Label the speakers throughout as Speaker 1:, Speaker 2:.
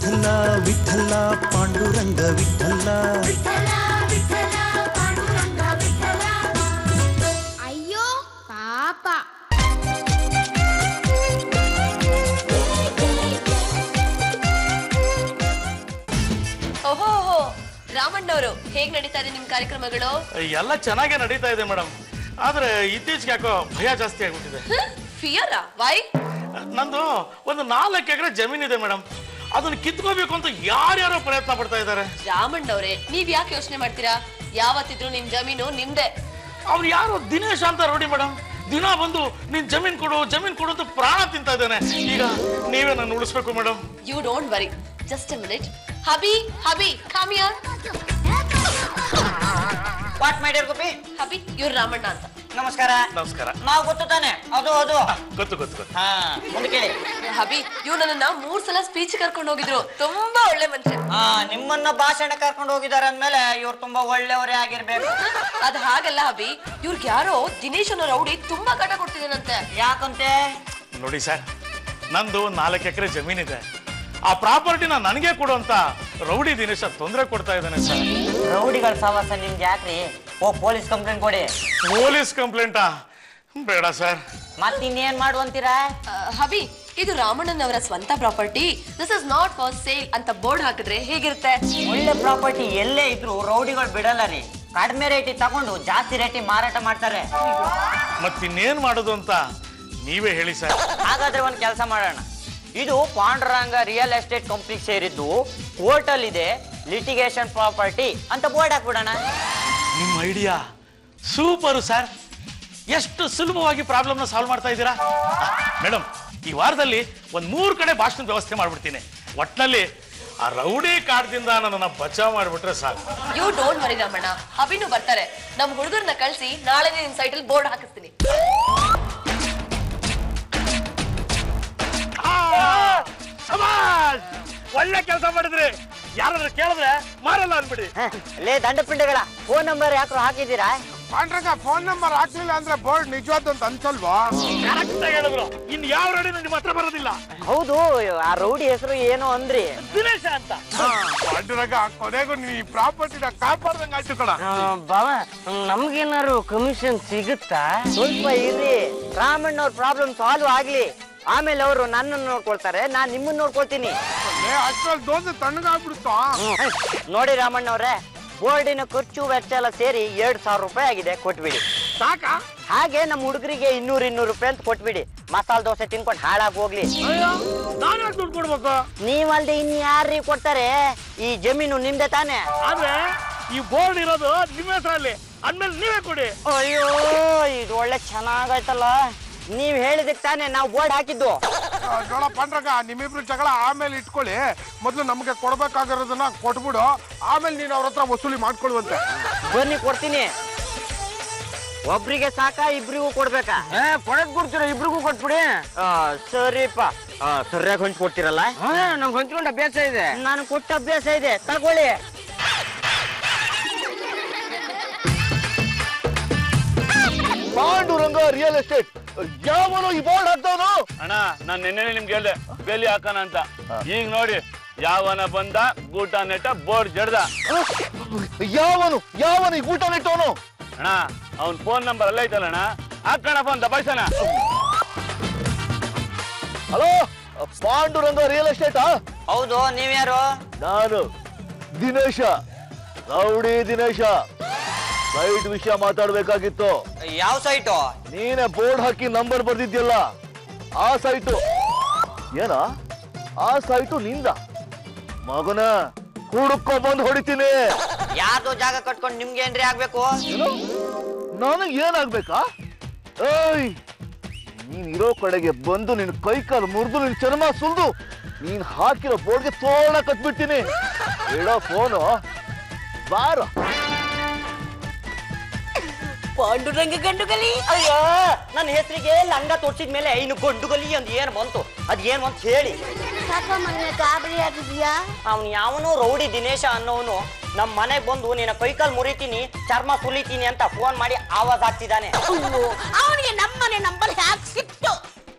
Speaker 1: ವಿಠಲ ವಿಠಲ ಪಾಂಡುರಂಗ ವಿಠಲ
Speaker 2: ಅಯ್ಯೋ ಪಾಪ
Speaker 3: ಓಹೋ ಓಹೋ ರಾಮಣ್ಣವರು ಹೇಗ್ ನಡೀತಾ ಇದೆ ನಿಮ್ ಕಾರ್ಯಕ್ರಮಗಳು
Speaker 4: ಎಲ್ಲ ಚೆನ್ನಾಗೇ ನಡೀತಾ ಇದೆ ಮೇಡಮ್ ಆದ್ರೆ ಇತ್ತೀಚೆಗೆ ಯಾಕೋ ಭಯ ಜಾಸ್ತಿ ಆಗ್ಬಿಟ್ಟಿದೆ
Speaker 3: ಫಿಯರಾ ವೈ
Speaker 4: ನಂದು ಒಂದು ನಾಲ್ಕು ಎಕರೆ ಜಮೀನಿದೆ ಮೇಡಮ್ ಅದನ್ನ ಕಿತ್ಕೋಬೇಕು ಅಂತ ಯಾರ್ಯಾರೋ ಪ್ರಯತ್ನ ಪಡ್ತಾ ಇದ್ದಾರೆ
Speaker 3: ರಾಮಣ್ಣವ್ರೆ ನೀವ್ ಯಾಕೆ ಯೋಚನೆ ಮಾಡ್ತೀರಾ ಯಾವತ್ತಿದ್ರು ನಿಮ್ ಜಮೀನು ನಿಮ್ದೆ
Speaker 4: ಅವ್ರು ಯಾರು ದಿನೇಶ್ ಅಂತ ನೋಡಿ ಮೇಡಮ್ ದಿನ ಬಂದು ನೀನ್ ಜಮೀನ್ ಕೊಡು ಜಮೀನ್ ಕೊಡು ಅಂತ ಪ್ರಾಣ ತಿಂತಾ ಇದ್ದಾನೆ ಈಗ ನೀವೇ ನಾನು ಉಳಿಸ್ಬೇಕು madam
Speaker 3: you don't worry just a minute ಹಬಿ ಹಬಿ ಕಮ್ ಹಿಯರ್
Speaker 5: ವಾಟ್ ಮಾಡಿರ್ ಗುಬ್ಬಿ
Speaker 3: ಹಬಿ ಇವ್ರು ರಾಮಣ್ಣ ಅಂತ
Speaker 5: ನಮಸ್ಕಾರ
Speaker 4: ನಮಸ್ಕಾರ
Speaker 5: ನಾವು ಗೊತ್ತು ತಾನೆ ಅದು ಅದು
Speaker 4: ಗೊತ್ತು ಗೊತ್ತು ಗೊತ್ತು
Speaker 5: ಹಾ ಮುಂದೆ ಕೇಳಿ
Speaker 3: ಹಬಿ ಇವ್ ನನ್ನನ್ನ ಮೂರ್ ಸಲ ಸ್ಪೀಚ್ ಕರ್ಕೊಂಡು ಹೋಗಿದ್ರು ತುಂಬಾ ಒಳ್ಳೆ ಮನುಷ್ಯ
Speaker 5: ಹಾ ನಿಮ್ಮನ್ನ ಭಾಷಣ ಕರ್ಕೊಂಡು ಹೋಗಿದ್ದಾರೆ ಅಂದ್ಮೇಲೆ ಇವ್ರು ತುಂಬಾ ಒಳ್ಳೆಯವರೇ ಆಗಿರ್ಬೇಕು
Speaker 3: ಅದ್ ಹಾಗಲ್ಲ ಹಬಿ ಇವ್ರಿಗೆ ಯಾರೋ ದಿನೇಶ್ ಅನ್ನೋ ರೌಡಿ ತುಂಬಾ ಕಾಟ ಕೊಡ್ತಿದ್ದಾನಂತೆ
Speaker 5: ಯಾಕಂತೆ
Speaker 4: ನೋಡಿ ಸರ್ ನಂದು ನಾಲ್ಕು ಎಕರೆ ಜಮೀನಿದೆ ಆ ಪ್ರಾಪರ್ಟಿನ ನನಗೆ ಕೊಡು ಅಂತ ರೌಡಿ ದಿನೇಶ ತೊಂದರೆ ಕೊಡ್ತಾ ಇದ್ದಾನೆ ಸರ್
Speaker 5: ರೌಡಿಗಳ ಸವಾಸ ನಿಮ್ಗೆ ಯಾಕ್ರಿ ಓ ಪೊಲೀಸ್ ಕಂಪ್ಲೇಂಟ್ ಕೊಡಿ
Speaker 4: ಪೊಲೀಸ್ ಕಂಪ್ಲೇಂಟಾ ಬೇಡ ಸರ್
Speaker 5: ಮತ್ ಇನ್ನೇನ್ ಮಾಡುವಂತೀರಾ
Speaker 3: ಆ, ಹಬಿ ಇದು ರಾಮಣ್ಣನವರ ಸ್ವಂತ property this is not for sale ಅಂತ ಬೋರ್ಡ್ ಹಾಕಿದ್ರೆ ಹೇಗಿರುತ್ತೆ
Speaker 5: ಒಳ್ಳೆ ಪ್ರಾಪರ್ಟಿ ಎಲ್ಲೇ ಇದ್ರು ರೌಡಿಗಳು ಬಿಡಲ್ಲ ರೀ ಕಡಿಮೆ ರೇಟಿಗೆ ತಗೊಂಡು ಜಾಸ್ತಿ ರೇಟಿಗೆ ಮಾರಾಟ ಮಾಡ್ತಾರೆ
Speaker 4: ಮತ್ತಿನ್ನೇನ್ ಮಾಡೋದು ಅಂತ ನೀವೇ ಹೇಳಿ ಸರ್
Speaker 5: ಹಾಗಾದ್ರೆ ಒಂದ್ ಕೆಲಸ ಮಾಡೋಣ ಇದು ಪಾಂಡುರಂಗ ರಿಯಲ್ ಎಸ್ಟೇಟ್ ಕಂಪ್ನಿ ಸೇರಿದ್ದು ಕೋರ್ಟಲ್ ಇದೆ ಲಿಟಿಗೇಷನ್ ಪ್ರಾಪರ್ಟಿ ಅಂತ ಬೋರ್ಡ್ ಹಾಕ್ಬಿಡೋಣ
Speaker 4: ನಿಮ್ಮ ಐಡಿಯಾ ಸೂಪರ್ ಸರ್ ಎಷ್ಟು ಸುಲಭವಾಗಿ ಪ್ರಾಬ್ಲಮ್ನ ಸಾಲ್ವ್ ಮಾಡ್ತಾ ಇದ್ದೀರಾ ಮೇಡಮ್ ಈ ವಾರದಲ್ಲಿ ಒಂದ್ ಮೂರು ಕಡೆ ಭಾಷಣದ ವ್ಯವಸ್ಥೆ ಮಾಡ್ಬಿಡ್ತೀನಿ ಒಟ್ನಲ್ಲಿ ಆ ರೌಡಿ ಕಾಡ್ದಿಂದ ನನ್ನನ್ನ ಬಚಾವ್ ಮಾಡ್ಬಿಟ್ರೆ ಸಾಕು
Speaker 3: ಯು ಡೋಂಟ್ ವರಿ ರಾಮಣ್ಣ ಹಬಿನು ಬರ್ತಾರೆ ನಮ್ ಹುಡುಗರನ್ನ ಕಳ್ಸಿ ನಾಳೆನೇ ನಿಮ್ ಸೈಟಲ್ಲಿ ಬೋರ್ಡ್ ಹಾಕಿಸ್ತೀನಿ
Speaker 4: ಸಮಾಜ್ ಒಳ್ಳೆ ಕೆಲಸ ಮಾಡಿದ್ರಿ ಯಾರಾದ್ರೂ ಕೇಳಿದ್ರೆ ಮಾರಲ್ಲ ಅನ್ಬಿಡಿ
Speaker 5: ಲೇ ದಂಡಪಿಂಡಗಳ ಫೋನ್ ನಂಬರ್ ಯಾಕ್ರು ಹಾಕಿದ್ದೀರಾ
Speaker 6: ಪಾಂಡ್ರಂಗ ಫೋನ್ ನಂಬರ್ ಹಾಕ್ಲಿಲ್ಲ ಅಂದ್ರೆ ಬೋರ್ಡ್ ನಿಜವಾದ ಅಂತ ಅನ್ಸಲ್ವಾ
Speaker 4: ಕರೆಕ್ಟ್ ಹೇಳಿದ್ರು ಇನ್ ಯಾವ ರೆಡಿ ನಿಮ್ಮ ಹತ್ರ ಬರೋದಿಲ್ಲ
Speaker 5: ಹೌದು ಆ ರೌಡಿ ಹೆಸರು ಏನು ಅಂದ್ರಿ
Speaker 4: ದಿನೇಶ ಅಂತ
Speaker 6: ಪಾಂಡುರಂಗ ಕೊನೆಗೂ ನೀ ಈ ಪ್ರಾಪರ್ಟಿನ ಕಾಪಾಡ್ದಂಗ ಆಯ್ತು ಕಣ
Speaker 5: ಬಾವ ನಮ್ಗೇನಾದ್ರು ಕಮಿಷನ್ ಸಿಗುತ್ತಾ ಸ್ವಲ್ಪ ಇರ್ರಿ ರಾಮಣ್ಣವ್ರ ಪ್ರಾಬ್ಲಮ್ ಸಾಲ್ವ್ ಆಗ್ಲಿ ಆಮೇಲೆ ಅವರು ನನ್ನನ್ನು ನೋಡ್ಕೊಳ್ತಾರೆ ನಾನ್ ನಿಮ್ಮನ್ನ ನೋಡ್ಕೊಳ್ತೀನಿ
Speaker 6: ಏ ಅಷ್ಟ್ರಲ್ಲಿ ದೋಸೆ ತಣ್ಣಗಾಗ್ಬಿಡುತ್ತಾ
Speaker 5: ನೋಡಿ ರಾಮಣ್ಣವ್ರೆ ಬೋರ್ಡಿನ ಖರ್ಚು ವೆಚ್ಚ ಎಲ್ಲ ಸೇರಿ ಎರಡ್ ಸಾವಿರ ರೂಪಾಯಿ ಆಗಿದೆ ಕೊಟ್ಬಿಡಿ
Speaker 6: ಸಾಕಾ
Speaker 5: ಹಾಗೆ ನಮ್ಮ ಹುಡುಗರಿಗೆ ಇನ್ನೂರು ಇನ್ನೂರು ರೂಪಾಯಿ ಅಂತ ಕೊಟ್ಬಿಡಿ ಮಸಾಲೆ ದೋಸೆ ತಿನ್ಕೊಂಡು ಹಾಳಾಗಿ ಹೋಗ್ಲಿ
Speaker 4: ನಾನು ದುಡ್ಡು ಕೊಡ್ಬೇಕು
Speaker 5: ನೀವಲ್ದೆ ಇನ್ ಯಾರ್ರೀ ಕೊಡ್ತಾರೆ ಈ ಜಮೀನು ನಿಮ್ದೆ ತಾನೇ
Speaker 4: ಆದ್ರೆ ಈ ಬೋರ್ಡ್ ಇರೋದು ನಿಮ್ಮ ಹೆಸರಲ್ಲಿ ಅಂದ್ಮೇಲೆ ನೀವೇ ಕೊಡಿ
Speaker 5: ಅಯ್ಯೋ ಇದು ಒಳ್ಳೆ ಚೆನ್ನಾಗಾಯ್ತಲ್ಲ ನೀವ್ ಹೇಳಿದಕ್ಕೆ ತಾನೇ ನಾವು ಬೋರ್ಡ್ ಹಾಕಿದ್ದು
Speaker 6: ಆ, ನೋಡ ಪಾಂಡ್ರಂಗ ನಿಮ್ಮಿಬ್ರು ಜಗಳ ಆಮೇಲೆ ಇಟ್ಕೊಳ್ಳಿ ಮೊದ್ಲು ನಮಗೆ ಕೊಡ್ಬೇಕಾಗಿರೋದನ್ನ ಕೊಟ್ಬಿಡು ಆಮೇಲೆ ನೀನು ಅವ್ರ ಹತ್ರ ವಸೂಲಿ ಮಾಡ್ಕೊಳ್ಳುವಂತೆ
Speaker 5: ಬನ್ನಿ ಕೊಡ್ತೀನಿ ಒಬ್ರಿಗೆ ಸಾಕಾ ಇಬ್ರಿಗೂ ಕೊಡ್ಬೇಕಾ ಕೊಡಕ್ ಕೊಡ್ತೀರ ಇಬ್ರಿಗೂ ಕೊಟ್ಬಿಡಿ ಸರಿಪ್ಪ ಸರಿಯಾಗಿ ಹೊಂಚ್ ಕೊಡ್ತೀರಲ್ಲ ನಂಗೆ ಹೊಂಚ್ಕೊಂಡು ಅಭ್ಯಾಸ ಇದೆ ನಾನು ಕೊಟ್ಟ ಅಭ್ಯಾಸ ಇದೆ ತಗೊಳ್ಳಿ
Speaker 7: ಪಾಂಡುರಂಗ ರಿಯಲ್ ಎಸ್ಟೇಟ್ ಯಾವನು ಈ ಬೋರ್ಡ್ ಹಾಕ್ತವನು
Speaker 8: ಅಣ್ಣ ನಾನ್ ನಿನ್ನೆ ನಿಮ್ಗೆ ಹೇಳ್ದೆ ಬೇಲಿ ಹಾಕೋಣ ಅಂತ ಈಗ ನೋಡಿ ಯಾವನ ಬಂದ ಗೂಟ ನೆಟ್ಟ ಬೋರ್ಡ್ ಜಡ್ದ
Speaker 7: ಯಾವನು ಯಾವನು ಈ ಊಟ ನೆಟ್ಟವನು
Speaker 8: ಅಣ್ಣ ಅವ್ನ್ ಫೋನ್ ನಂಬರ್ ಅಲ್ಲ ಐತಲ್ಲ ಅಣ್ಣ ಹಾಕೋಣ ಫೋನ್ ದಬಾಯ್ಸಣ
Speaker 7: ಹಲೋ ಪಾಂಡುರಂಗ ರಿಯಲ್ ಎಸ್ಟೇಟಾ
Speaker 5: ಹೌದು ನೀವ್ಯಾರು
Speaker 7: ನಾನು ದಿನೇಶ ರೌಡಿ ದಿನೇಶ ಸೈಟ್ ವಿಷಯ ಮಾತಾಡ್ಬೇಕಾಗಿತ್ತು
Speaker 5: ಯಾವ ಸೈಟು
Speaker 7: ನೀನೆ ಬೋರ್ಡ್ ಹಾಕಿ ನಂಬರ್ ಬರ್ದಿದ್ಯಲ್ಲ ಆ ಸೈಟು ಏನ ಆ ಸೈಟು ನಿಂದ ಮಗನ ಹುಡುಕೋ ಬಂದು ಹೊಡಿತೀನಿ
Speaker 5: ಯಾರ್ದೋ ಜಾಗ ಕಟ್ಕೊಂಡು ನಿಮ್ಗೆ ಏನ್ರಿ ಆಗ್ಬೇಕು
Speaker 7: ಏನು ನನಗೆ ಏನಾಗ್ಬೇಕಾ ಏಯ್ ನೀನ್ ಇರೋ ಕಡೆಗೆ ಬಂದು ನಿನ್ ಕೈ ಕಾಲು ಮುರಿದು ನಿನ್ ಚರ್ಮ ಸುಲ್ದು ನೀನ್ ಹಾಕಿರೋ ಬೋರ್ಡ್ಗೆ ತೋರಣ ಕಟ್ಬಿಡ್ತೀನಿ ಇಡೋ ಫೋನು ಬಾರ
Speaker 5: ಪಾಂಡುರಂಗ ಗಂಡುಗಲಿ ಅಯ್ಯೋ ನನ್ನ ಹೆಸರಿಗೆ ಲಂಗ ತೋರ್ಸಿದ ಮೇಲೆ ಇನ್ನು ಗಂಡುಗಲಿ ಅಂತ ಏನ್ ಬಂತು ಅದ್ ಏನ್ ಅಂತ ಹೇಳಿ
Speaker 2: ಸಾಕ ಮನೆ ಗಾಬರಿ ಆಗಿದ್ಯಾ
Speaker 5: ಅವ್ನು ಯಾವನೋ ರೌಡಿ ದಿನೇಶ ಅನ್ನೋನು ನಮ್ಮ ಮನೆಗೆ ಬಂದು ನಿನ್ನ ಕೈಕಾಲ್ ಮುರಿತೀನಿ ಚರ್ಮ ಸುಲಿತೀನಿ ಅಂತ ಫೋನ್ ಮಾಡಿ ಆವಾಜ್ ಹಾಕ್ತಿದ್ದಾನೆ
Speaker 2: ಅವನಿಗೆ ನಮ್ಮನೆ ನಂಬರ್ ಹ್ಯಾಕ್ ಸಿಕ್ತು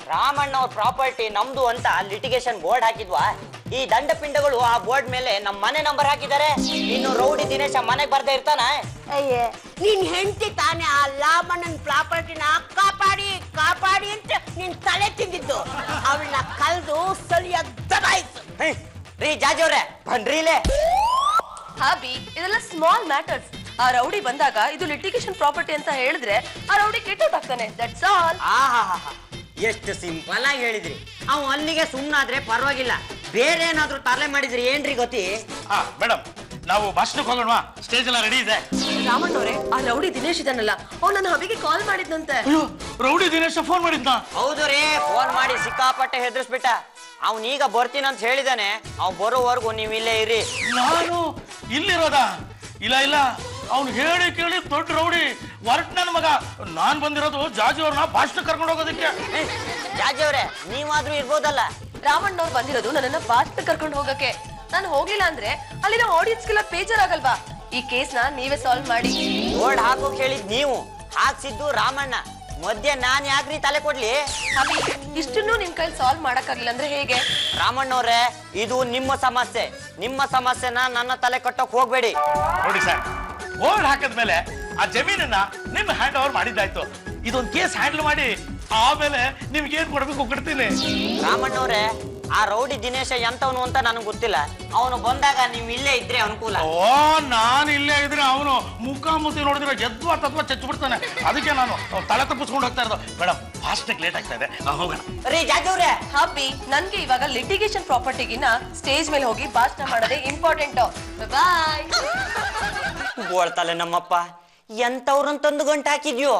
Speaker 5: ರಾಮಣ್ಣ ಅವ್ರ ಪ್ರಾಪರ್ಟಿ ನಮ್ದು ಅಂತ ಲಿಟಿಗೇಷನ್ ಬೋರ್ಡ್ ಹಾಕಿದ್ವಾ ಈ ದಂಡಪಿಂಡಗಳು ಆ ಬೋರ್ಡ್ ಮೇಲೆ ನಮ್ಮ ಮನೆ ನಂಬರ್ ಹಾಕಿದ್ದಾರೆ ಇನ್ನು ರೌಡಿ ದಿನೇಶ ಮನೆಗೆ ಬರ್ದೇ ಇರ್ತಾನ
Speaker 2: ಅಯ್ಯ ನಿನ್ ಹೆಂಡತಿ ತಾನೇ ಆ ಲಾಮಣ್ಣನ್ ಪ್ರಾಪರ್ಟಿನ ಕಾಪಾಡಿ ಕಾಪಾಡಿ ಅಂತ ನಿನ್ ತಲೆ ತಿಂದಿದ್ದು ಅವಳನ್ನ ಕಲ್ದು ಸರಿಯಾಗಿ ದಬಾಯಿತು
Speaker 5: ಹೇ, ರೀ ಜಾಜವ್ರೆ ಬನ್ರೀಲೆ
Speaker 3: ಹಾಬಿ ಇದೆಲ್ಲ ಸ್ಮಾಲ್ ಮ್ಯಾಟರ್ಸ್ ಆ ರೌಡಿ ಬಂದಾಗ ಇದು ಲಿಟಿಗೇಷನ್ ಪ್ರಾಪರ್ಟಿ ಅಂತ ಹೇಳಿದ್ರೆ ಆ ರೌಡಿ ಕೆಟ್ಟೋಟ್ ಆಗ್ತಾನೆ ದಟ್ಸ್ ಆಲ್
Speaker 5: ಆಹಾಹಾಹಾ. ಎಷ್ಟು ಸಿಂಪಲ್ ಆಗಿ ಹೇಳಿದ್ರಿ ಅವ್ ಅಲ್ಲಿಗೆ ಸುಮ್ನಾದ್ರೆ ಪರವಾಗಿಲ್ಲ ಬೇರೆ ಏನಾದ್ರೂ ತರಲೆ ಮಾಡಿದ್ರಿ ಏನ್ರಿ ಗೊತ್ತಿ
Speaker 4: ಹಾ ಮೇಡಮ್ ನಾವು ಭಾಷಣಕ್ಕೆ ಹೋಗೋಣವಾ ಸ್ಟೇಜ್ ಎಲ್ಲ ರೆಡಿ ಇದೆ
Speaker 3: ರಾಮಣ್ಣ ಅವರೇ ಆ ರೌಡಿ ದಿನೇಶ್ ಇದಾನಲ್ಲ ಅವ್ನು ನನ್ನ ಹಬಿಗೆ ಕಾಲ್ ಮಾಡಿದ್ನಂತೆ
Speaker 4: ಅಯ್ಯೋ ರೌಡಿ ದಿನೇಶ ಫೋನ್ ಮಾಡಿದ್ನ
Speaker 5: ಹೌದು ರೀ ಫೋನ್ ಮಾಡಿ ಸಿಕ್ಕಾಪಟ್ಟೆ ಹೆದರ್ಸ್ಬಿಟ್ಟ ಅವ್ನೀಗ ಬರ್ತೀನಂತ ಹೇಳಿದಾನೆ ಅವ್ ಬರೋವರೆಗೂ ನೀವ್ ಇಲ್ಲೇ ಇರಿ
Speaker 4: ನಾನು ಇಲ್ಲಿರೋದಾ ಇಲ್ಲ ಇಲ್ಲ ಅವ್ನು ಹೇಳಿ ಕೇಳಿ ದೊಡ್ಡ ರೌಡಿ ಹೊರಟ್ ನನ್ನ ಮಗ ನಾನ್ ಬಂದಿರೋದು ಜಾಜಿ ಅವ್ರನ್ನ ಭಾಷಣ ಕರ್ಕೊಂಡು ಹೋಗೋದಕ್ಕೆ
Speaker 5: ಹೇ, ಜಾಜವ್ರೆ ನೀವಾದ್ರೂ ಇರ್ಬೋದಲ್ಲ
Speaker 3: ರಾಮಣ್ಣ ಅವ್ರು ಬಂದಿರೋದು ನನ್ನನ್ನ ಭಾಷಣ ಕರ್ಕೊಂಡು ಹೋಗಕ್ಕೆ ನಾನು ಹೋಗ್ಲಿಲ್ಲ ಅಂದ್ರೆ ಅಲ್ಲಿನ ಆಡಿಯನ್ಸ್ಗೆಲ್ಲ ಬೇಜಾರಾಗಲ್ವಾ ಈ ಕೇಸ್ನ ನೀವೇ ಸಾಲ್ವ್ ಮಾಡಿ
Speaker 5: ಬೋರ್ಡ್ ಹಾಕೋಕ್ ಹೇಳಿದ್ ನೀವು ಹಾಕ್ಸಿದ್ದು ರಾಮಣ್ಣ ಮಧ್ಯೆ ನಾನ್ ಯಾಕ್ರಿ ತಲೆ ಕೊಡ್ಲಿ
Speaker 3: ಹಬಿ ಇಷ್ಟನ್ನು ನಿಮ್ ಕೈಲಿ ಸಾಲ್ವ್ ಮಾಡಕ್ಕಾಗಿಲ್ಲ ಅಂದ್ರೆ ಹೇಗೆ
Speaker 5: ರಾಮಣ್ಣವ್ರೆ ಇದು ನಿಮ್ಮ ಸಮಸ್ಯೆ ನಿಮ್ಮ ಸಮಸ್ಯೆನ ನನ್ನ ತಲೆ ಕಟ್ಟೋಕ್ ಹೋಗ್ಬೇಡಿ
Speaker 4: ನೋಡಿ ಸರ್ ಬೋರ್ಡ್ ಹಾಕಿದ್ಮೇಲೆ ಆ ಜಮೀನನ್ನ ನಿಮ್ ಹ್ಯಾಂಡ್ ಓವರ್ ಮಾಡಿದ್ದಾಯ್ತು ಇದೊಂದು ಕೇಸ್ ಹ್ಯಾಂಡಲ್ ಮಾಡಿ ಆಮೇಲೆ ನಿಮ್ಗೆ ಏನ್ ಕೊಡ್ಬೇಕು ಕೊಡ್ತೀನಿ
Speaker 5: ರಾಮಣ್ಣವ್ರೆ ಆ ರೌಡಿ ದಿನೇಶ ಎಂತವನು ಅಂತ ನನಗೆ ಗೊತ್ತಿಲ್ಲ ಅವನು ಬಂದಾಗ ನೀವು ಇಲ್ಲೇ ಇದ್ರೆ ಅನುಕೂಲ
Speaker 4: ಓ ನಾನು ಇಲ್ಲೇ ಇದ್ರೆ ಅವನು ಮುಖಾಮುಖಿ ನೋಡಿದ್ರೆ ಎದ್ವಾ ತತ್ವ ಚಚ್ಚು ಬಿಡ್ತಾನೆ ಅದಕ್ಕೆ ನಾನು ತಲೆ ತಪ್ಪಿಸ್ಕೊಂಡು ಹೋಗ್ತಾ ಇರೋದು ಮೇಡಮ್ ಫಾಸ್ಟಾಗಿ ಲೇಟ್ ಆಗ್ತಾ ಇದೆ ಆ, ಹೋಗೋಣ
Speaker 5: ರೀ ಜಾಜವ್ರೆ
Speaker 3: ಹಬ್ಬಿ ನನ್ಗೆ ಇವಾಗ ಲಿಟಿಗೇಷನ್ ಪ್ರಾಪರ್ಟಿಗಿನ ಸ್ಟೇಜ್ ಮೇಲೆ ಹೋಗಿ ಭಾಷಣ ಮಾಡೋದೇ ಇಂಪಾರ್ಟೆಂಟ್ ಬಾಯ್
Speaker 5: ಬೋಳ್ತಲೆ ನಮ್ಮಪ್ಪ ಎಂತವ್ರಂತಂದು ಗಂಟು ಹಾಕಿದ್ಯೋ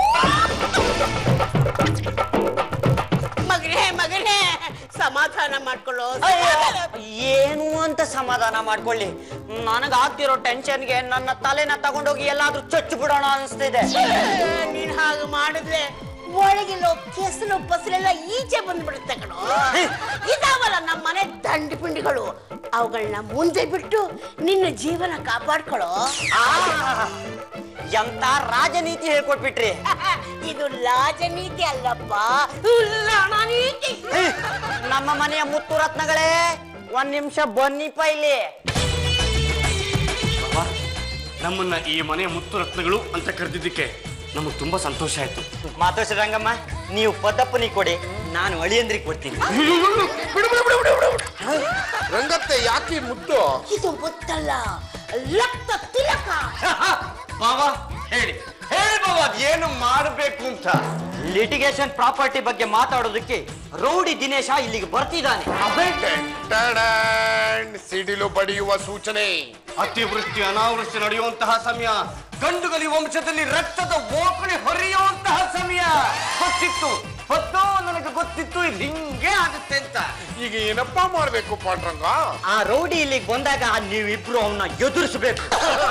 Speaker 2: ಮಗನೇ ಮಗನೇ ಸಮಾಧಾನ ಮಾಡ್ಕೊಳ್ಳೋ
Speaker 5: ಏನು ಅಂತ ಸಮಾಧಾನ ಮಾಡ್ಕೊಳ್ಳಿ ನನಗೆ ಆಗ್ತಿರೋ ಟೆನ್ಷನ್ಗೆ ನನ್ನ ತಲೆನ ತಗೊಂಡೋಗಿ ಎಲ್ಲಾದ್ರೂ ಚಚ್ಚು ಬಿಡೋಣ ಅನಿಸ್ತಿದೆ
Speaker 2: ನೀನ್ ಹಾಗೆ ಮಾಡಿದ್ರೆ ಒಳಗಿರೋ ಕೆಸಲು ಪಸಲೆಲ್ಲ ಈಚೆ ಬಂದ್ಬಿಡುತ್ತೆ ಕಣೋ ಇದಾವಲ್ಲ ನಮ್ಮ ಮನೆ ದಂಡಿ ಪಿಂಡಿಗಳು ಅವುಗಳನ್ನ ಮುಂದೆ ಬಿಟ್ಟು ನಿನ್ನ ಜೀವನ ಕಾಪಾಡ್ಕೊಳ್ಳೋ
Speaker 5: ಎಂತ ರಾಜನೀತಿ ಹೇಳ್ಕೊಟ್ಬಿಟ್ರಿ
Speaker 2: ಇದು ಲಾಜನೀತಿ ಅಲ್ಲಪ್ಪ ಲಣನೀತಿ
Speaker 5: ನಮ್ಮ ಮನೆಯ ಮುತ್ತು ರತ್ನಗಳೇ ಒಂದ್ ನಿಮಿಷ ಬನ್ನಿಪ್ಪ ಇಲ್ಲಿ
Speaker 9: ನಮ್ಮನ್ನ ಈ ಮನೆಯ ಮುತ್ತು ರತ್ನಗಳು ಅಂತ ಕರೆದಿದ್ದಕ್ಕೆ ನಮಗೆ ತುಂಬಾ ಸಂತೋಷ ಆಯ್ತು
Speaker 5: ಮಾತೋಶ್ರೀ ರಂಗಮ್ಮ ನೀವು ಪದಪ್ಪನಿ ಕೊಡಿ ನಾನು ಅಳಿಯಂದ್ರಿಗೆ ಕೊಡ್ತೀನಿ
Speaker 6: ಬಿಡು ಬಿಡು ಬಿಡು ಬಿಡು ಬಿಡು ರಂಗತ್ತೆ ಯಾಕೆ ಈ ಮುದ್ದು
Speaker 2: ಇದು ಗೊತ್ತಲ್ಲ ರಕ್ತ ತಿಲಕ
Speaker 9: ಬಾವ ಹೇಳಿ ಹೇಳಿ ಬಾವ ಏನು ಮಾಡಬೇಕು ಅಂತ
Speaker 5: ಲಿಟಿಗೇಷನ್ ಪ್ರಾಪರ್ಟಿ ಬಗ್ಗೆ ಮಾತಾಡೋದಕ್ಕೆ ರೌಡಿ ದಿನೇಶ ಇಲ್ಲಿಗೆ ಬರ್ತಿದ್ದಾನೆ
Speaker 6: ಟಡಾನ್, ಸಿಡಿಲು ಬಡಿಯುವ ಸೂಚನೆ
Speaker 9: ಅತಿವೃಷ್ಟಿ ಅನಾವೃಷ್ಟಿ ನಡೆಯುವಂತಹ ಸಮಯ ಗಂಡುಗಲಿ ವಂಶದಲ್ಲಿ ರಕ್ತದ ಓಕಳಿ ಹೊರೆಯುವಂತಹ ಸಮಯ ಗೊತ್ತಿತ್ತು ಹೊತ್ತೋ ನನಗೆ ಗೊತ್ತಿತ್ತು ಇದು ಹಿಂಗೆ ಆಗುತ್ತೆ ಅಂತ
Speaker 6: ಈಗ ಏನಪ್ಪ ಮಾಡ್ಬೇಕು ಪಾಂಡ್ರಂಗ
Speaker 5: ಆ ರೌಡಿ ಇಲ್ಲಿಗೆ ಬಂದಾಗ ನೀವಿಬ್ರು ಅವನ್ನ ಎದುರಿಸಬೇಕು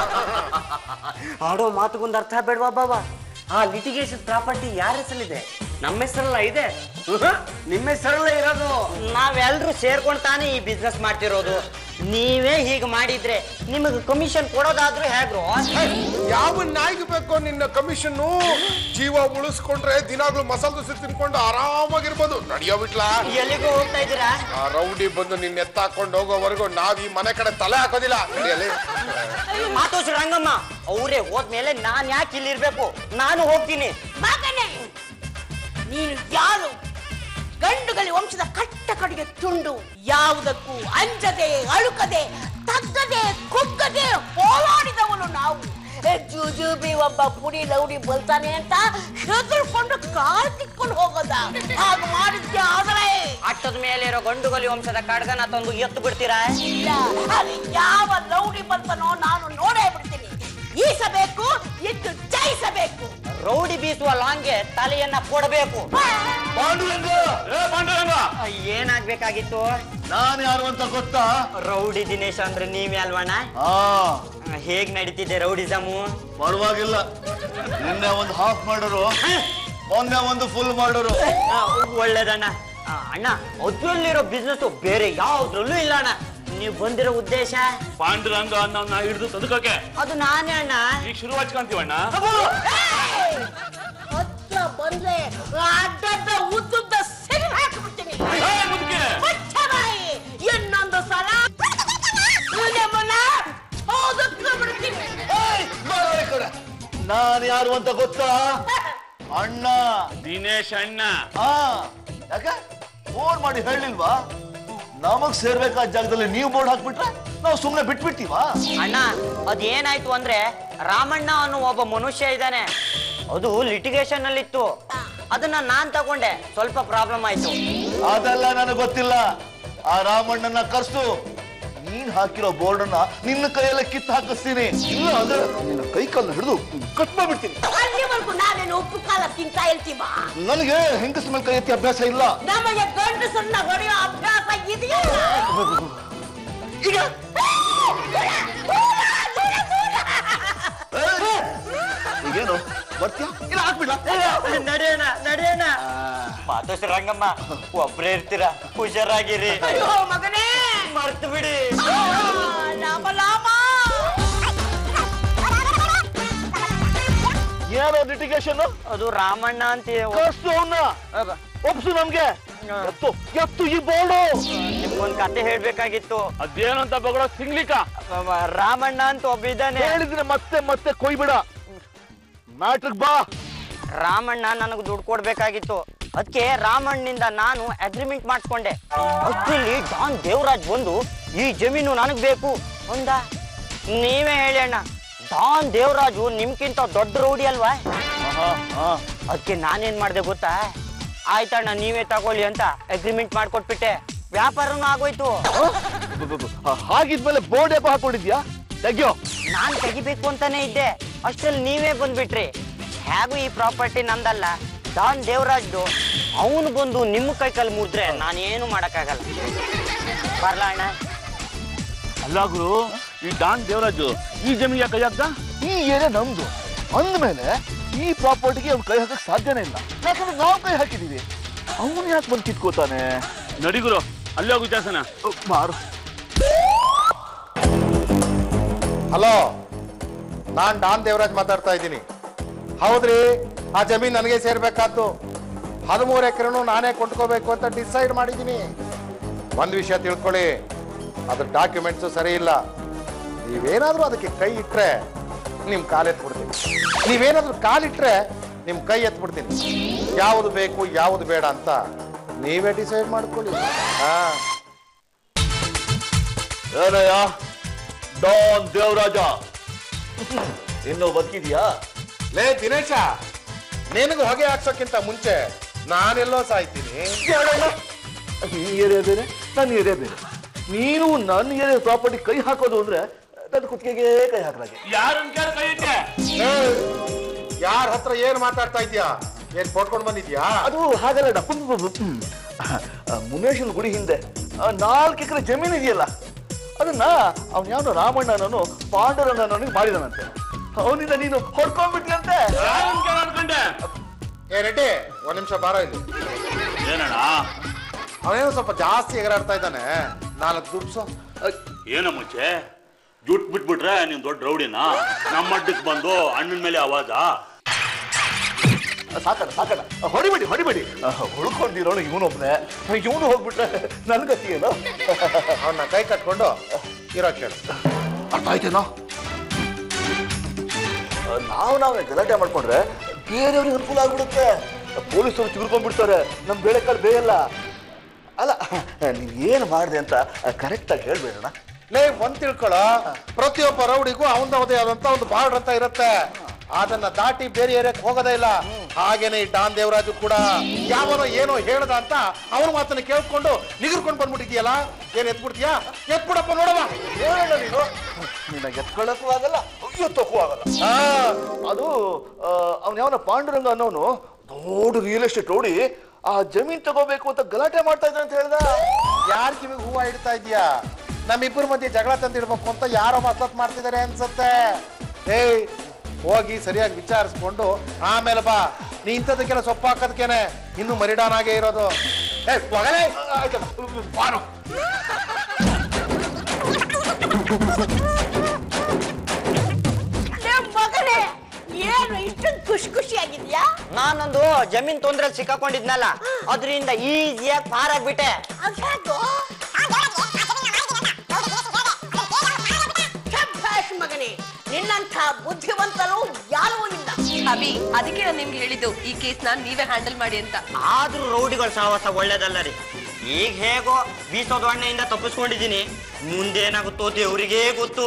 Speaker 5: ಆಡೋ ಮಾತುಗೊಂದು ಅರ್ಥ ಬೇಡವಾ ಬಾಬಾ ಆ ಲಿಟಿಗೇಷನ್ ಪ್ರಾಪರ್ಟಿ ಯಾರ ಹೆಸರಲ್ಲಿದೆ
Speaker 9: ನಮ್ಮ ಹೆಸರಲ್ಲ ಇದೆ ನಿಮ್ಮ ಹೆಸರಲ್ಲ ಇರೋದು
Speaker 5: ನಾವೆಲ್ಲರೂ ಸೇರ್ಕೊಂಡು ತಾನೇ ಈ ಬಿಸ್ನೆಸ್ ಮಾಡ್ತಿರೋದು ನೀವೇ ಹೀಗೆ ಮಾಡಿದ್ರೆ ನಿಮಗೆ ಕಮಿಷನ್ ಕೊಡೋದಾದ್ರೂ ಹೇಗ್ರು
Speaker 6: ಯಾವ ನಾಯಿಗೆ ಬೇಕೋ ನಿನ್ನ ಕಮಿಷನ್ನು ಜೀವ ಉಳಿಸ್ಕೊಂಡ್ರೆ ದಿನಾಗ್ಲೂ ಮಸಾಲ ದೋಸೆ ತಿನ್ಕೊಂಡು ಆರಾಮಾಗಿರ್ಬೋದು ನಡೆಯೋ ಬಿಟ್ಲಾ
Speaker 5: ಎಲ್ಲಿಗೂ ಹೋಗ್ತಾ ಇದ್ದೀರಾ
Speaker 6: ಆ ರೌಡಿ ಬಂದು ನಿನ್ನ ಎತ್ತಾಕೊಂಡು ಹೋಗೋವರೆಗೂ ನಾವ್ ಈ ಮನೆ ಕಡೆ ತಲೆ ಹಾಕೋದಿಲ್ಲ ನಡೆಯಲಿ
Speaker 5: ಮಾತೋಸ್ ರಂಗಮ್ಮ ಅವರೇ ಹೋದ್ಮೇಲೆ ನಾನ್ ಯಾಕೆ ಇಲ್ಲಿರ್ಬೇಕು ನಾನು ಹೋಗ್ತೀನಿ
Speaker 2: ಮಗನೇ ನೀನು ಯಾರು ಗಂಡುಗಲಿ ವಂಶದ ಕಟ್ಟ ಕಡೆಗೆ ತುಂಡು ಯಾವುದಕ್ಕೂ ಅಂಜದೆ ಅಳುಕದೆ ತಗ್ಗದೆ ಕುಗ್ಗದೆ ಹೋರಾಡಿದವನು ನಾವು ಏ, ಜುಜುಬಿ ಒಬ್ಬ ಪುಡಿ ಲೌಡಿ ಬಲ್ತಾನೆ ಅಂತ ಹೆದರ್ಕೊಂಡು ಕಾಲ್ ತಿಕ್ಕೊಂಡು ಹೋಗೋದ ಹಾಗೆ ಮಾಡಿದ್ದೆ ಆದರೆ
Speaker 5: ಅಟ್ಟದ ಮೇಲೆ ಇರೋ ಗಂಡುಗಲಿ ವಂಶದ ಕಡ್ಗನ ತಂದು ಎತ್ತು ಬಿಡ್ತೀರಾ
Speaker 2: ಇಲ್ಲ ಅದು ಯಾವ ಲೌಡಿ ಬರ್ತಾನೋ ನಾನು ನೋಡೇ ಬಿಡ್ತೀನಿ ಈಸಬೇಕು ಇಟ್ಟು ಜಯಿಸಬೇಕು
Speaker 5: ರೌಡಿ ಬೀಸುವ ಲಾಂಗ್ಗೆ ತಲೆಯನ್ನ ಕೊಡಬೇಕು ಏನಾಗ್ಬೇಕಾಗಿತ್ತು
Speaker 7: ನಾನು ಯಾರು ಅಂತ ಗೊತ್ತಾ
Speaker 5: ರೌಡಿ ದಿನೇಶ್ ಅಂದ್ರೆ ನೀವೇ ಅಲ್ವಣ್ಣ
Speaker 7: ಆ
Speaker 5: ಹೇಗ್ ನಡೀತಿದೆ ರೌಡಿಸಮು
Speaker 7: ಪರವಾಗಿಲ್ಲ ನಿನ್ನೆ ಒಂದು ಹಾಫ್ ಮಾಡೋರು ಮೊನ್ನೆ ಒಂದು ಫುಲ್ ಮಾಡೋರು
Speaker 5: ಆ, ಒಳ್ಳೇದಣ್ಣ ಆ, ಅಣ್ಣ ಅದ್ರಲ್ಲಿರೋ ಬಿಸ್ನೆಸ್ ಬೇರೆ ಯಾವ್ದ್ರಲ್ಲೂ ಇಲ್ಲ ಅಣ್ಣ ನೀವು ಬಂದಿರೋ ಉದ್ದೇಶ
Speaker 8: ಪಾಂಡುರಂಗ ಅನ್ನೋನ್ನ ಹಿಡಿದು ತದುಕಕ್ಕೆ
Speaker 5: ಅದು ನಾನೇ ಅಣ್ಣ
Speaker 8: ಈಗ ಶುರು ಹಚ್ಕೊಂತೀವಣ್ಣ
Speaker 2: ಹತ್ರ ಬಂದ್ರೆ ಅಡ್ಡಡ್ಡ ಉದ್ದುದ್ದ ಮುಚ್ಚಬಾಯಿ ಇನ್ನೊಂದು ಸಲ ನಿಮ್ಮನ್ನ ಹೋದಕ್ಕೆ ಬಿಡ್ತೀನಿ
Speaker 7: ನಾನು ಯಾರು ಅಂತ ಗೊತ್ತಾ ಅಣ್ಣ
Speaker 8: ದಿನೇಶ್ ಅಣ್ಣ
Speaker 7: ಆ ಯಾಕೆ ಫೋನ್ ಮಾಡಿ ಹೇಳಿಲ್ವಾ ನಮಗ್ ಸೇರ್ಬೇಕಾದ ಜಾಗದಲ್ಲಿ ನೀವು ಬೋರ್ಡ್ ಹಾಕ್ಬಿಟ್ರೆ ನಾವು ಸುಮ್ನೆ ಬಿಟ್ಬಿಟ್ಟಿವಾ
Speaker 5: ಅಣ್ಣ ಅದೇನಾಯ್ತು ಅಂದ್ರೆ ರಾಮಣ್ಣ ಅನ್ನೋ ಒಬ್ಬ ಮನುಷ್ಯ ಇದ್ದಾನೆ ಅದು ಲಿಟಿಗೇಷನ್ ಅಲ್ಲಿ ಇತ್ತು ಅದನ್ನ ನಾನ್ ತಗೊಂಡೆ ಸ್ವಲ್ಪ ಪ್ರಾಬ್ಲಮ್ ಆಯ್ತು
Speaker 7: ಅದೆಲ್ಲ ನನಗೆ ಗೊತ್ತಿಲ್ಲ ಆ ರಾಮಣ್ಣನ ಕರ್ಸು ನೀನ್ ಹಾಕಿರೋ ಬೋರ್ಡ್ ಅನ್ನ ನಿನ್ನ ಕೈಯಲ್ಲೇ ಕಿತ್ತು ಹಾಕಿಸ್ತೀನಿ ಇಲ್ಲ ಅಂದ್ರೆ ನಿನ್ನ ಕೈ ಕಾಲನ್ನ ಹಿಡಿದು ಕಟ್ ಮಾಡ್ಬಿಡ್ತೀನಿ
Speaker 2: ಅಲ್ಲಿವರೆಗೂ ನಾನೇನು ಉಪ್ಪು ಕಾಲ ತಿಂತಾ ಇರ್ತೀವ
Speaker 7: ನನಗೆ ಹೆಂಗಸ ಮೇಲೆ ಕೈ ಎತ್ತಿ ಅಭ್ಯಾಸ ಇಲ್ಲ
Speaker 2: ನಮಗೆ ಗಂಡಸನ್ನ ಹೊಡೆಯೋ ಅಭ್ಯಾಸ ಇದೆಯಲ್ಲ
Speaker 7: ಈಗ ಈಗೇನು ಬರ್ತೀಯ ಇಲ್ಲ ಹಾಕ್ಬಿಡ್ಲಾ
Speaker 5: ನಡೆಯೋಣ ನಡೆಯೋಣ ಮಾತೋಸ್ ರಂಗಮ್ಮ ಒಬ್ರೇ ಇರ್ತೀರಾ ಹುಷಾರಾಗಿರಿ
Speaker 2: ಅಯ್ಯೋ ಮಗನೇ
Speaker 5: ಮರ್ತು ಬಿಡಿ
Speaker 2: ಆ, ಲಾಮ ಲಾಮ
Speaker 7: ಏನೋ ಲಿಟಿಗೇಷನ್
Speaker 5: ಅದು ರಾಮಣ್ಣ ಅಂತ
Speaker 7: ಕರ್ಸು ಅವನ್ನ ಒಪ್ಸು ನಮ್ಗೆ ಎತ್ತು ಎತ್ತು ಈ ಬೋರ್ಡು
Speaker 5: ನಿಮ್ಗೊಂದ್ ಕತೆ ಹೇಳ್ಬೇಕಾಗಿತ್ತು
Speaker 8: ಅದೇನು ಅಂತ ಬಗಳ ಸಿಂಗ್ಲಿಕ
Speaker 5: ಅವ ರಾಮಣ್ಣ ಅಂತ ಒಬ್ಬ ಇದ್ದಾನೆ
Speaker 7: ಹೇಳಿದ್ರೆ ಮತ್ತೆ ಮತ್ತೆ ಕೊಯ್ಬಿಡ ಮ್ಯಾಟ್ರಿಕ್ ಬಾ
Speaker 5: ರಾಮಣ್ಣ ನನಗೆ ದುಡ್ಡು ಕೊಡ್ಬೇಕಾಗಿತ್ತು ಅದಕ್ಕೆ ರಾಮಣ್ಣನಿಂದ ನಾನು ಅಗ್ರಿಮೆಂಟ್ ಮಾಡಿಸ್ಕೊಂಡೆ ಅದ್ರಲ್ಲಿ ಡಾನ್ ದೇವರಾಜ್ ಬಂದು ಈ ಜಮೀನು ನನಗ್ ಬೇಕು ಒಂದ ನೀವೇ ಹೇಳಿ ಅಣ್ಣ ಡಾನ್ ದೇವರಾಜು ನಿಮ್ಗಿಂತ ದೊಡ್ಡ ರೌಡಿ ಅಲ್ವಾ ಅದಕ್ಕೆ ನಾನೇನ್ ಮಾಡ್ದೆ ಗೊತ್ತಾ ಆಯ್ತಣ್ಣ ನೀವೇ ತಗೊಳ್ಳಿ ಅಂತ ಅಗ್ರಿಮೆಂಟ್ ಮಾಡ್ಕೊಟ್ಬಿಟ್ಟೆ ವ್ಯಾಪಾರನೂ ಆಗೋಯ್ತು
Speaker 7: ಹಾಗಿದ್ಮೇಲೆ ಬೋರ್ಡ್ ಯಾಕೋ ಹಾಕೊಂಡಿದ್ಯಾ ತೆಗ್ಯೋ
Speaker 5: ನಾನ್ ತೆಗಿಬೇಕು ಅಂತಾನೆ ಇದ್ದೆ ಅಷ್ಟ್ರಲ್ಲಿ ನೀವೇ ಬಂದ್ಬಿಟ್ರಿ ಹೇಗೂ ಈ ಪ್ರಾಪರ್ಟಿ ನಂದಲ್ಲ ಡಾನ್ ದೇವರಾಜ್ದು ಅವನು ಬಂದು ನಿಮ್ಮ ಕೈ ಕಲ್ ಮುರಿದ್ರೆ ನಾನೇನು ಮಾಡಕ್ಕಾಗಲ್ಲ ಬರ್ಲಾ ಅಣ್ಣ
Speaker 8: ಅಲ್ಲ ಗುರು ಈ ಡಾನ್ ದೇವರಾಜು ಈ ಜಮೀನಿಗೆ ಕೈ ಹಾಕ್ದ
Speaker 7: ಈ ಏರಿಯಾ ನಮ್ದು ಅಂದ್ಮೇಲೆ ಈ ಪ್ರಾಪರ್ಟಿಗೆ ಅವ್ನು ಕೈ ಹಾಕಕ್ ಸಾಧ್ಯನೇ ಇಲ್ಲ ಯಾಕಂದ್ರೆ ನಾವು ಕೈ ಹಾಕಿದೀವಿ ಅವನು ಯಾಕೆ ಬಂದು ಕಿತ್ಕೋತಾನೆ
Speaker 8: ನಡಿ ಗುರು ಅಲ್ಲಿ ಹೋಗು ಜಾಸನ
Speaker 7: ಮಾರು
Speaker 6: ಹಲೋ ನಾನ್ ಡಾನ್ ದೇವರಾಜ್ ಮಾತಾಡ್ತಾ ಇದ್ದೀನಿ ಹೌದ್ರಿ ಆ ಜಮೀನ್ ನನಗೆ ಸೇರ್ಬೇಕಾದ್ದು ಹದಿಮೂರು ಎಕರೆನು ನಾನೇ ಕೊಂಡ್ಕೋಬೇಕು ಅಂತ ಡಿಸೈಡ್ ಮಾಡಿದ್ದೀನಿ ಒಂದ್ ವಿಷಯ ತಿಳ್ಕೊಳ್ಳಿ ಅದ್ರ ಡಾಕ್ಯುಮೆಂಟ್ಸು ಸರಿ ಇಲ್ಲ ನೀವೇನಾದ್ರೂ ಅದಕ್ಕೆ ಕೈ ಇಟ್ರೆ ನಿಮ್ ಕಾಲ್ ಎತ್ಬಿಡ್ತೀನಿ ನೀವೇನಾದ್ರೂ ಕಾಲಿಟ್ರೆ ನಿಮ್ ಕೈ ಎತ್ಬಿಡ್ತೀನಿ ಯಾವುದು ಬೇಕು ಯಾವುದು ಬೇಡ ಅಂತ ನೀವೇ ಡಿಸೈಡ್ ಮಾಡ್ಕೊಳ್ಳಿ ಹಾ
Speaker 7: ಏನಯ್ಯ ಡಾನ್ ದೇವರಾಜ ಇನ್ನೂ ಬದುಕಿದ್ಯಾ
Speaker 6: ಲೇ ದಿನೇಶ ನಿನಗೆ ಹೊಗೆ ಹಾಕ್ಸೋಕ್ಕಿಂತ ಮುಂಚೆ ನಾನೆಲ್ಲೋ ಸಾಯ್ತೀನಿ
Speaker 7: ಈ ಏರಿಯಾ ಬೇರೆ ನನ್ನ ಏರಿಯಾ ಬೇರೆ ನೀನು ನನ್ನ ಏರಿಯಾ ಪ್ರಾಪರ್ಟಿ ಕೈ ಹಾಕೋದು ಅಂದ್ರೆ ನನ್ನ ಕುತ್ತಿಗೆಗೆ ಕೈ ಹಾಕಲಾಗೆ
Speaker 8: ಯಾರನ್ ಕೇಳ ಕೈ ಇಟ್ಟೆ
Speaker 6: ಯಾರ ಹತ್ರ ಏನ್ ಮಾತಾಡ್ತಾ ಇದ್ಯಾ ಏನ್ ಕೊಟ್ಕೊಂಡ್ ಬಂದಿದ್ಯಾ
Speaker 7: ಅದು ಹಾಗಲ್ಲ ಮುನೇಶನ್ ಗುಡಿ ಹಿಂದೆ ನಾಲ್ಕು ಎಕರೆ ಜಮೀನು ಇದೆಯಲ್ಲ ಅದನ್ನ ಅವ್ನು ಯಾವನೋ ರಾಮಣ್ಣನನು ಪಾಂಡುರಂಗನವನಿಗೆ ಮಾಡಿದನಂತೆ ಅವನಿಂದ ನೀನು ಹೊಡ್ಕೊಂಡ್ಬಿಟ್ಲಂತೆ
Speaker 8: ಯಾರನ್ ಕೇಳ ಅನ್ಕೊಂಡೆ
Speaker 6: ಏ ರೆಡ್ಡಿ ಒಂದ್ ನಿಮಿಷ ಬಾರ ಇಲ್ಲಿ
Speaker 8: ಏನಣ್ಣ
Speaker 6: ಅವನೇನೋ ಸ್ವಲ್ಪ ಜಾಸ್ತಿ ಎಗರಾಡ್ತಾ ಇದ್ದಾನೆ ನಾಲ್ಕು ದುಡ್ಸು
Speaker 8: ಏನ ಮುಂಚೆ ಜುಟ್ ಬಿಟ್ಬಿಟ್ರೆ ನೀನ್ ದೊಡ್ಡ ರೌಡಿನ ನಮ್ಮ ಅಡ್ಡಕ್ಕೆ ಬಂದು ಅಣ್ಣನ ಮೇಲೆ ಆವಾಜ
Speaker 7: ಸಾಕಣ ಸಾಕಣ ಹೊಡಿಬೇಡಿ ಹೊಡಿಬೇಡಿ ಹುಡ್ಕೊಂಡಿರೋನು ಇವನೊಬ್ನೆ ಇವನು ಹೋಗ್ಬಿಟ್ರೆ ನನ್ ಗತಿ ಏನು
Speaker 6: ಅವನ್ನ ಕೈ ಕಟ್ಕೊಂಡು ಇರೋ ಕೇಳು
Speaker 7: ಅರ್ಥ ಆಯ್ತೇನೋ ನಾವು ನಾವೇ ಗಲಾಟೆ ಮಾಡ್ಕೊಂಡ್ರೆ ಬೇರೆಯವ್ರಿಗೆ ಅನುಕೂಲ ಆಗ್ಬಿಡುತ್ತೆ ಪೊಲೀಸರು ಚಿಗುರ್ಕೊಂಡ್ಬಿಡ್ತಾರೆ ನಮ್ ಬೇಳೆಕಾಳು ಬೇಯಲ್ಲ ಅಲ್ಲ ನೀವ್ ಏನ್ ಮಾಡಿದೆ ಅಂತ ಕರೆಕ್ಟ್ ಆಗಿ ಹೇಳ್ಬೇಡಣ
Speaker 6: ಲೇ ಒಂದ್ ತಿಳ್ಕೊಳ್ಳೋ ಪ್ರತಿಯೊಬ್ಬ ರೌಡಿಗೂ ಅವನದೇ ಆದಂತ ಒಂದು ಬಾರ್ಡರ್ ಅಂತ ಇರುತ್ತೆ ಅದನ್ನ ದಾಟಿ ಬೇರೆ ಏರಿಯಾಕ್ ಹೋಗೋದೇ ಇಲ್ಲ ಹಾಗೇನೆ ಈ ಡಾನ್ ದೇವರಾಜು ಕೂಡ ಯಾವನೋ ಏನೋ ಹೇಳ್ದ ಅಂತ ಅವನ ಮಾತನ್ನ ಕೇಳ್ಕೊಂಡು ನಿಗರ್ಕೊಂಡು ಬಂದ್ಬಿಟ್ಟಿದ್ಯಲ್ಲ ಏನ್ ಎತ್ಬಿಡ್ತೀಯಾ ಎತ್ಬಿಡಪ್ಪ ನೋಡವ
Speaker 7: ಹೇಳಲ್ಲ ನೀನು ನಿನ್ನ ಎತ್ಕೊಳ್ಳಕ್ಕೂ ಆಗಲ್ಲ ಎತ್ತಕ್ಕೂ ಆಗಲ್ಲ ಆ, ಅದು ಅವ್ನ ಯಾವನ ಪಾಂಡುರಂಗ ಅನ್ನೋನು ದೊಡ್ಡ ರಿಯಲ್ ಎಸ್ಟೇಟ್ ರೋಡಿ ಆ ಜಮೀನ್ ತಗೋಬೇಕು ಅಂತ ಗಲಾಟೆ ಮಾಡ್ತಾ ಇದ್ದಾನೆ ಅಂತ ಹೇಳ್ದ
Speaker 6: ಯಾರ್ ಕಿವಿಗೆ ಹೂವ ಇಡ್ತಾ ಇದ್ಯಾ ನಮ್ಮಿಬ್ಬರ ಮಧ್ಯೆ ಜಗಳ ತಂದಿಡ್ಬೇಕು ಅಂತ ಯಾರೋ ಮಸಲತ್ ಮಾಡ್ತಿದ್ದಾರೆ ಅನ್ಸತ್ತೆ ಏಯ್ ಹೋಗಿ ಸರಿಯಾಗಿ ವಿಚಾರಿಸ್ಕೊಂಡು ಆಮೇಲೆ ಬಾ ನೀ ಇಂಥದಕ್ಕೆಲ್ಲ ಸೊಪ್ಪು ಹಾಕೋದಕ್ಕೇನೆ ಇನ್ನು ಮರಿಡಾನಾಗೆ ಇರೋದು ಏ ಹೋಗಲೇ ಆಯ್ತಲ್ಲ ಬಾರೋ
Speaker 2: ಲೇ ಮಗನೇ ಏನು ಇಷ್ಟೊಂದು ಖುಷಿ ಖುಷಿಯಾಗಿದ್ಯಾ
Speaker 5: ನಾನೊಂದು ಜಮೀನ್ ತೊಂದ್ರೆ ಸಿಕ್ಕಾಕೊಂಡಿದ್ನಲ್ಲ ಅದರಿಂದ ಈಸಿಯಾಗಿ ಪಾರಾಗ್ಬಿಟ್ಟೆ
Speaker 2: ಅದ್ಯಾಕೋ ಶಭಾಷ್ ಮಗನೇ ನಿನ್ನಂಥ ಬುದ್ಧಿವಂತರು ಯಾರೂ ಇಲ್ಲ
Speaker 3: ಅಭಿ ಅದಕ್ಕೆ ನಾನು ನಿಮ್ಗೆ ಹೇಳಿದ್ದು ಈ ಕೇಸ್ ನಾನ್ ನೀವೇ ಹ್ಯಾಂಡಲ್ ಮಾಡಿ ಅಂತ
Speaker 5: ಆದ್ರೂ ರೌಡಿಗಳ ಸಹವಾಸ ಒಳ್ಳೇದಲ್ಲ ರೀ ಈಗ ಹೇಗೋ ಬೀಸೋದು ಅಣ್ಣೆಯಿಂದ ತಪ್ಪಿಸ್ಕೊಂಡಿದ್ದೀನಿ ಮುಂದೇನಾಗುತ್ತೋ ದೇವ್ರಿಗೇ ಗೊತ್ತು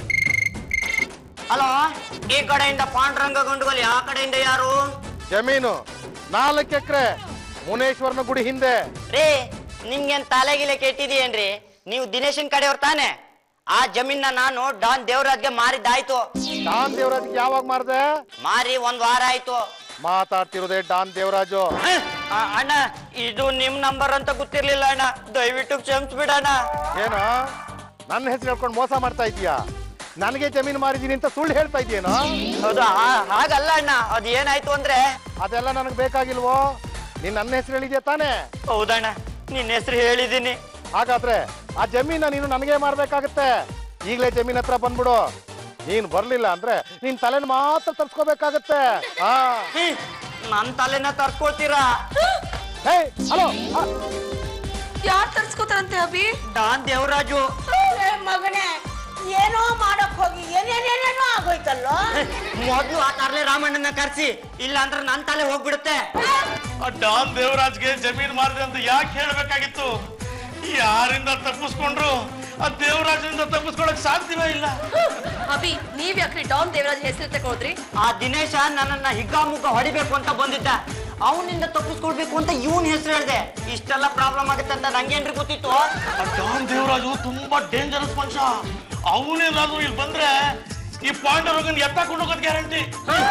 Speaker 5: ಹಲೋ ಈ ಕಡೆಯಿಂದ ಪಾಂಡುರಂಗ ಗಂಡುಗಲ್ ಯಾವ ಕಡೆಯಿಂದ ಯಾರು
Speaker 6: ಜಮೀನು ನಾಲ್ಕು ಎಕರೆ ಮುನೇಶ್ವರನ ಗುಡಿ ಹಿಂದೆ
Speaker 5: ರೀ ನಿಮ್ಗೇನ್ ತಲೆಗಿಲೆ ಕೆಟ್ಟಿದೀಯೇನ್ರಿ ನೀವು ದಿನೇಶನ್ ಕಡೆಯವ್ರ ತಾನೆ ಆ ಜಮೀನ ನಾನು ಡಾನ್ ದೇವರಾಜ್ಗೆ ಮಾರಿದ್ದಾಯ್ತು
Speaker 6: ಡಾನ್ ದೇವರಾಜ್ಗೆ ಯಾವಾಗ ಮಾರ್ದೆ
Speaker 5: ಮಾರಿ ಒಂದ್ ವಾರ ಆಯ್ತು
Speaker 6: ಮಾತಾಡ್ತಿರೋದೇ ಡಾನ್ ದೇವರಾಜು
Speaker 5: ಆ, ಅಣ್ಣ ಇದು ನಿಮ್ ನಂಬರ್ ಅಂತ ಗೊತ್ತಿರ್ಲಿಲ್ಲ ಅಣ್ಣ ದಯವಿಟ್ಟು ಕ್ಷಮಿಸ್ಬಿಡಣ್ಣ
Speaker 6: ಏನು ನನ್ನ ಹೆಸರು ಹೇಳ್ಕೊಂಡು ಮೋಸ ಮಾಡ್ತಾ ಇದೀಯಾ ನನಗೆ ಜಮೀನು ಮಾರಿದೀನಿ ಅಂತ ಸುಳ್ಳು ಹೇಳ್ತಾ ಇದೀಯೇನೋ
Speaker 5: ಹೌದು ಆ- ಹಾಗಲ್ಲ ಅಣ್ಣ ಅದ್ ಏನಾಯ್ತು ಅಂದ್ರೆ
Speaker 6: ಅದೆಲ್ಲ ನನಗೆ ಬೇಕಾಗಿಲ್ವೋ ನೀನ್ ನನ್ನ ಹೆಸರು ಹೇಳಿದ್ಯಾ ತಾನೇ
Speaker 5: ಹೌದಣ್ಣ ನಿನ್ನ ಹೆಸರು ಹೇಳಿದೀನಿ
Speaker 6: ಹಾಗಾದ್ರೆ ಆ ಜಮೀನ ನೀನು ನನಗೆ ಮಾರ್ಬೇಕಾಗತ್ತೆ ಈಗಲೇ ಜಮೀನ್ ಹತ್ರ ಬಂದ್ಬಿಡು ನೀನ್ ಬರ್ಲಿಲ್ಲ ಅಂದ್ರೆ ನಿನ್ ತಲೆನ ಮಾತ್ರ ತರ್ಸ್ಕೋಬೇಕಾಗತ್ತೆ ಹಾ
Speaker 5: ಹ್ಮ್, ನನ್ ತಲೆನ ತರ್ಸ್ಕೊಳ್ತೀರಾ
Speaker 6: ಹೇ ಹಲೋ
Speaker 3: ಯಾರ್ ತರ್ಸ್ಕೋತಾರಂತೆ ಅಭಿ
Speaker 5: ಡಾನ್ ದೇವರಾಜು
Speaker 2: ಏ ಮಗನೇ ಏನೋ ಮಾಡಕ್ ಹೋಗಿ ಏನೇನೇನೇನೋ ಆಗೋಯ್ತಲ್ಲೋ
Speaker 5: ಮೊದ್ಲು ಆ ತರ್ಲೆ ರಾಮಣ್ಣನ ಕರ್ಸಿ ಇಲ್ಲ ಅಂದ್ರೆ ನನ್ ತಲೆ ಹೋಗ್ಬಿಡುತ್ತೆ
Speaker 4: ಆ ಡಾನ್ ದೇವರಾಜ್ಗೆ ಜಮೀನ್ ಮಾರಿದೆ ಅಂತ ಯಾಕೆ ಹೇಳ್ಬೇಕಾಗಿತ್ತು ಯಾರಿಂದ ತಪ್ಪಿಸ್ಕೊಂಡ್ರು ಆ ದೇವರಾಜನಿಂದ ತಪ್ಪಿಸ್ಕೊಳಕ್ ಸಾಧ್ಯವೇ ಇಲ್ಲ
Speaker 3: ಅಭಿ ನೀವ್ ಯಾಕ್ರಿ ಡಾನ್ ದೇವರಾಜ್ ಹೆಸರು ತಗೊಂಡ್ರಿ
Speaker 5: ಆ ದಿನೇಶ ನನ್ನನ್ನ ಹಿಗ್ಗಾಮುಗ್ಗ ಹೊಡಿಬೇಕು ಅಂತ ಬಂದಿದ್ದ ಅವನಿಂದ ತಪ್ಪಿಸ್ಕೊಳ್ಬೇಕು ಅಂತ ಇವನ್ ಹೆಸರು ಹೇಳ್ದೆ ಇಷ್ಟೆಲ್ಲ ಪ್ರಾಬ್ಲಮ್ ಆಗುತ್ತೆ ಅಂತ ನಂಗೇನ್ರಿ ಗೊತ್ತಿತ್ತು
Speaker 4: ಆ ಡಾನ್ ದೇವರಾಜು ತುಂಬಾ ಡೇಂಜರಸ್ ಮನುಷ್ಯ ಅವನೇನಾದ್ರೂ ಇಲ್ಲಿ ಬಂದ್ರೆ ಈ ಪಾಂಡವರಗನ್ ಎತ್ತಾಕೊಂಡು ಹೋಗೋದ್ ಗ್ಯಾರಂಟಿ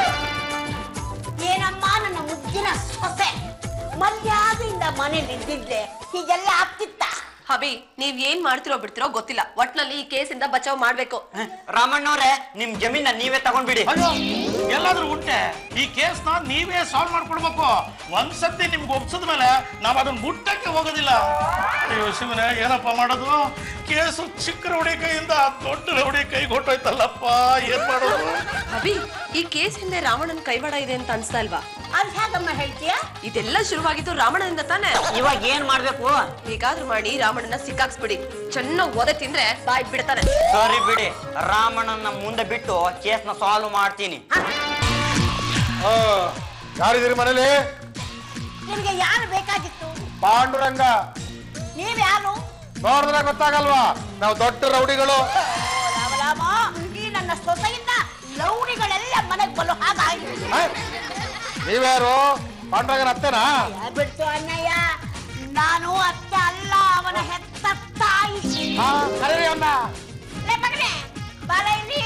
Speaker 2: ಏನಮ್ಮ ನನ್ನ ಮುದ್ದಿನ ಸೊಸೆ ಮರ್ಯಾದೆಯಿಂದ ಮನೇಲಿ ಇದ್ದಿದ್ರೆ ಹೀಗೆಲ್ಲ ಆಗ್ತಿತ್ತ
Speaker 3: ಅಭಿ ನೀವ್ ಏನ್ ಮಾಡ್ತಿರೋ ಬಿಡ್ತಿರೋ ಗೊತ್ತಿಲ್ಲ ಒಟ್ನಲ್ಲಿ ಈ ಕೇಸಿಂದ ಬಚಾವ್ ಮಾಡ್ಬೇಕು
Speaker 5: ರಾಮಣ್ಣವ್ರೆ ನಿಮ್ ಜಮೀನ ನೀವೇ ತಗೊಂಡ್ಬಿಡಿ
Speaker 4: ಅಯ್ಯೋ ಎಲ್ಲಾದ್ರೂ ಉಂಟೆ ಈ ಕೇಸ್ನ ನೀವೇ ಸಾಲ್ವ್ ಮಾಡ್ಕೊಡ್ಬೇಕು ಒಂದ್ಸತಿ ನಿಮ್ಗೆ ಒಪ್ಸಿದ ಮೇಲೆ ನಾವ್ ಅದನ್ನ ಮುಟ್ಟಕ್ಕೆ ಹೋಗೋದಿಲ್ಲ ಅಯ್ಯೋ ಶಿವನೇ ಏನಪ್ಪ ಮಾಡೋದು ಕೇಸು ಚಿಕ್ಕ ರೌಡಿ ಕೈಯಿಂದ ದೊಡ್ಡ ರೌಡಿ ಕೈಗೆ ಹೊಟ್ಟೋಯ್ತಲ್ಲಪ್ಪ ಏನ್ ಮಾಡೋದು
Speaker 3: ಅಭಿ ಈ ಕೇಸ್ ಹಿಂದೆ ರಾವಣನ್ ಕೈವಾಡ ಇದೆ ಅಂತ ಅನ್ಸ್ತಾ ಇಲ್ವಾ
Speaker 2: ಅದ್ ಹೇಗಮ್ಮ ಹೇಳ್ತೀಯ
Speaker 3: ಇದೆಲ್ಲ ಶುರುವಾಗಿದ್ದು ರಾವಣನಿಂದ ತಾನೆ
Speaker 5: ಇವಾಗ ಏನ್ ಮಾಡ್ಬೇಕು
Speaker 3: ಹೇಗಾದ್ರೂ ಮಾಡಿ ರಾವಣನ ಸಿಕ್ಕಾಕ್ಸ್ಬಿಡಿ ಚೆನ್ನಾಗ್ ಓದೆ ತಿಂದ್ರೆ ಬಾಯ್ ಬಿಡ್ತಾನೆ
Speaker 5: ಸರಿ ಬಿಡಿ ರಾಮಣ್ಣನ ಮುಂದೆ ಬಿಟ್ಟು ಕೇಸ್ನ ಸಾಲ್ವ್ ಮಾಡ್ತೀನಿ
Speaker 6: ಆ, ಯಾರಿದ್ದೀರಿ ಮನೇಲಿ
Speaker 2: ನಿಮ್ಗೆ ಯಾರು ಬೇಕಾಗಿತ್ತು
Speaker 6: ಪಾಂಡುರಂಗ
Speaker 2: ನೀವ್ ಯಾರು
Speaker 6: ನೋಡಿದ್ರೆ ಗೊತ್ತಾಗಲ್ವಾ ನಾವು ದೊಡ್ಡ ರೌಡಿಗಳು
Speaker 2: ಓ, ರಾಮ ರಾಮ ಈ ನನ್ನ ಸೊಸೆಯಿಂದ ಲೌಡಿಗಳೆಲ್ಲ ಮನೆಗ್ ಬಲು ಹಾಗಾಗಿ
Speaker 6: ಆ? ನೀವ್ಯಾರು ಪಾಂಡುರಂಗನ ಅತ್ತೆನಾ
Speaker 2: ಬಿಡ್ತು ಅಣ್ಣಯ್ಯ ನಾನು ಅತ್ತೆ ಅಲ್ಲ ಅವನ ಹೆತ್ತ ತಾಯಿ
Speaker 6: ಆ, ಕರೀರಿ ಅವ್ನ.
Speaker 2: ಲೇ ಮಗನೇ ಬಾರ ಇಲ್ಲಿ